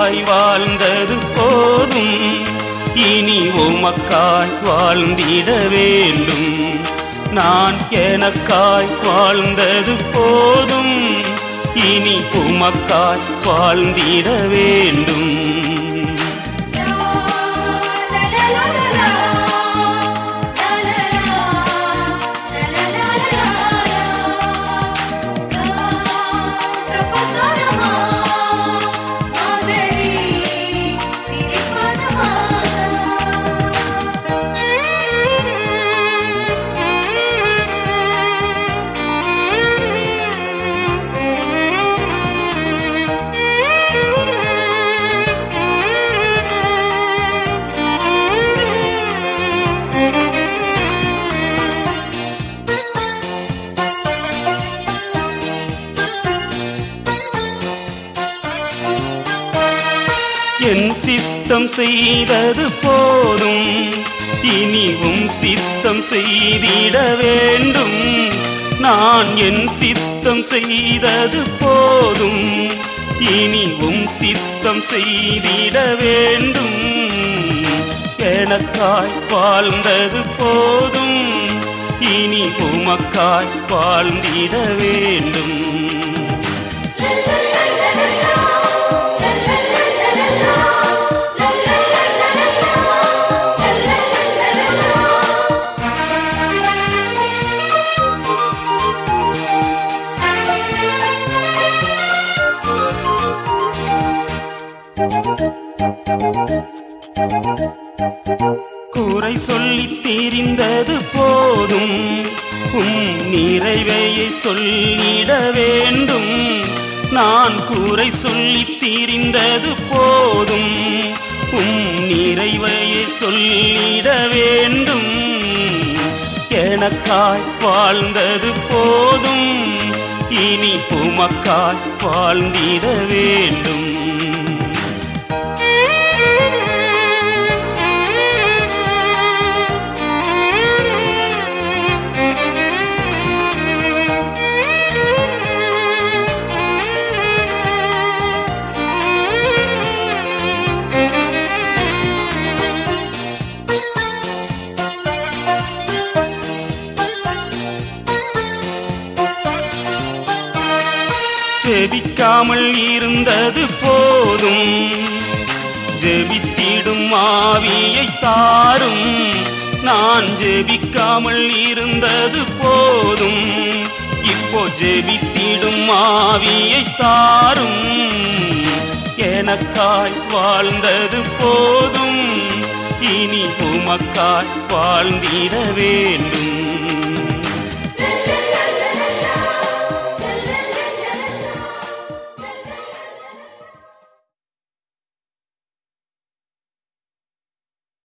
எனக்காய் வாழ்ந்தது போதும் இனி உமக்காய் வாழ்ந்திட வேண்டும் நான் எனக்காய் வாழ்ந்தது போதும் இனி உமக்காய் வாழ்ந்திட வேண்டும் என் சித்தம் செய்தது போதும் இனி உம் சித்தம் செய்திட வேண்டும் நான் என் சித்தம் செய்தது போதும் இனி உம் சித்தம் செய்திட வேண்டும் எனக்காய் வாழ்ந்தது போதும் இனி உமக்காய் வாழ்ந்திட வேண்டும் கூரை சொல்லி தெரிந்தது போதும் உம் நிறைவையை சொல்லிட வேண்டும் நான் கூரை சொல்லி தெரிந்தது போதும் உம் நிறைவையை சொல்லிட வேண்டும் எனக்காய் வாழ்ந்தது போதும் இனி உமக்காய் வாழ்ந்திட வேண்டும் ஜெபிக்காமல் இருந்தது போதும் ஜெபித்திடும் ஆவியை தாரும் நான் ஜெபிக்காமல் இருந்தது போதும் இப்போ ஜெபித்திடும் ஆவியை தாரும் எனக்காய் வாழ்ந்தது போதும் இனி உமக்காய் வாழ்ந்திட வேண்டும்